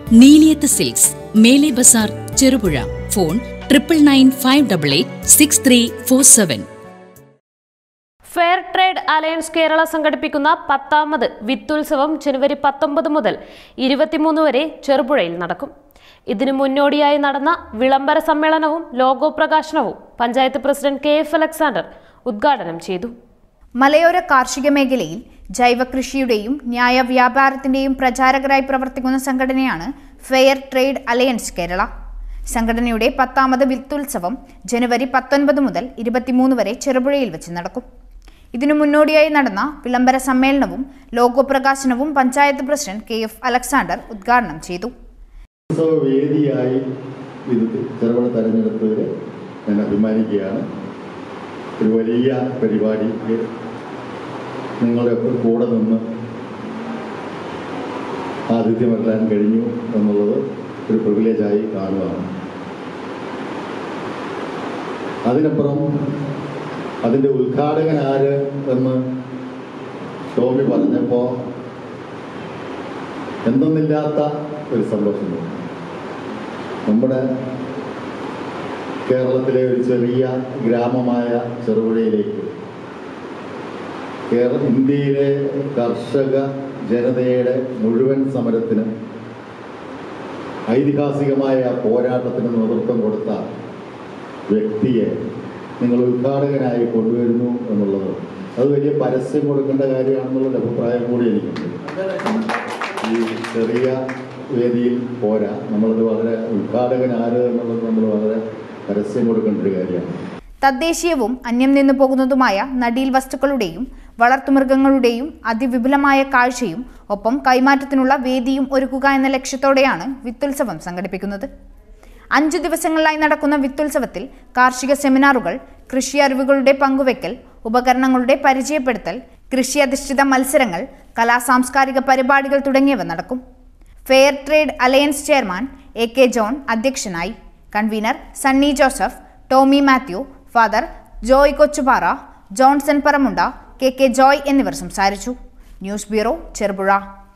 നീലിയത്ത് silks മേലെ ബസാർ Cherupuzha phone triple nine five double eight six three four seven fair trade alliance Kerala സംഘടിപ്പിക്കുന്ന പത്താമത് വിത്തുത്സവം ജനുവരി പത്തൊമ്പത് മുതൽ ഇരുപത്തിമൂന്ന് വരെ ചെറുപുഴയിൽ നടക്കും ഇതിനു മുന്നോടിയായി നടന്ന വിളംബര സമ്മേളനവും ലോഗോ പ്രകാശനവും panchayat president K F Alexander ഉദ്ഘാടനം ചെയ്തു മലയോര കാർഷിക മേഖലയിൽ ജൈവകൃഷിയുടെയും ന്യായ വ്യാപാരത്തിന്റെയും പ്രചാരകരായി പ്രവർത്തിക്കുന്ന സംഘടനയാണ് ഫെയർ ട്രേഡ് അലയൻസ് കേരള സംഘടനയുടെ പത്താമത് വിത്തുത്സവം ജനുവരി പത്തൊൻപത് മുതൽ ഇരുപത്തിമൂന്ന് വരെ ചെറുപുഴയിൽ വെച്ച് നടക്കും ഇതിനു മുന്നോടിയായി നടന്ന വിളംബര സമ്മേളനവും ലോഗോ പ്രകാശനവും panchayat president K F Alexander ഉദ്ഘാടനം ചെയ്തു ഉത്സവ വേദിയായി ഇത് ചെറുപുഴ തെരഞ്ഞെടുത്തതിൽ ഞാൻ അഭിമാനിക്കുകയാണ് ഒരു വലിയ പരിപാടിക്ക് നിങ്ങളുടെയൊക്കെ കൂടെ നിന്ന് ആതിഥ്യമരുത്താൻ കഴിഞ്ഞു എന്നുള്ളത് ഒരു പ്രിവിലേജായി കാണുകയാണ് അതിനപ്പുറം അതിൻ്റെ ഉദ്ഘാടകൻ ആര് എന്ന് ടോമി പറഞ്ഞപ്പോൾ എന്തെന്നില്ലാത്ത ഒരു സന്തോഷം തോന്നി നമ്മുടെ കേരളത്തിലെ ഒരു ചെറിയ ഗ്രാമമായ ചെറുപുഴയിലേക്ക് കേരള ഇന്ത്യയിലെ കർഷക ജനതയുടെ മുഴുവൻ സമരത്തിനും ഐതിഹാസികമായ പോരാട്ടത്തിന് നേതൃത്വം കൊടുത്ത വ്യക്തിയെ നിങ്ങൾ ഉദ്ഘാടകനായി കൊണ്ടുവരുന്നു എന്നുള്ളത് അത് വലിയ പരസ്യം കൊടുക്കേണ്ട കാര്യമാണെന്നുള്ള അഭിപ്രായം കൂടി എനിക്കുണ്ട് ഈ ചെറിയ വേദിയിൽ പോരാ നമ്മളത് വളരെ ഉദ്ഘാടകൻ ആര് എന്നുള്ളത് നമ്മൾ വളരെ പരസ്യം കൊടുക്കേണ്ട ഒരു കാര്യമാണ് തദ്ദേശീയവും അന്യം നിന്നു പോകുന്നതുമായ നടീൽ വസ്തുക്കളുടെയും വളർത്തുമൃഗങ്ങളുടെയും അതിവിപുലമായ കാഴ്ചയും ഒപ്പം കൈമാറ്റത്തിനുള്ള വേദിയും ഒരുക്കുക എന്ന ലക്ഷ്യത്തോടെയാണ് വിത്തുത്സവം സംഘടിപ്പിക്കുന്നത് അഞ്ചു ദിവസങ്ങളിലായി നടക്കുന്ന വിത്തുത്സവത്തിൽ കാർഷിക സെമിനാറുകൾ കൃഷി അറിവുകളുടെ പങ്കുവയ്ക്കൽ ഉപകരണങ്ങളുടെ പരിചയപ്പെടുത്തൽ കൃഷി അധിഷ്ഠിത മത്സരങ്ങൾ കലാസാംസ്കാരിക പരിപാടികൾ തുടങ്ങിയവ നടക്കും fair trade alliance chairman A K John അധ്യക്ഷനായി convener Sunny Joseph Tomy Mathew Father Joy Kochupara Johnson Paramunda K K Joy എന്നിവർ സംസാരിച്ചു ന്യൂസ് ബ്യൂറോ ചെറുപുഴ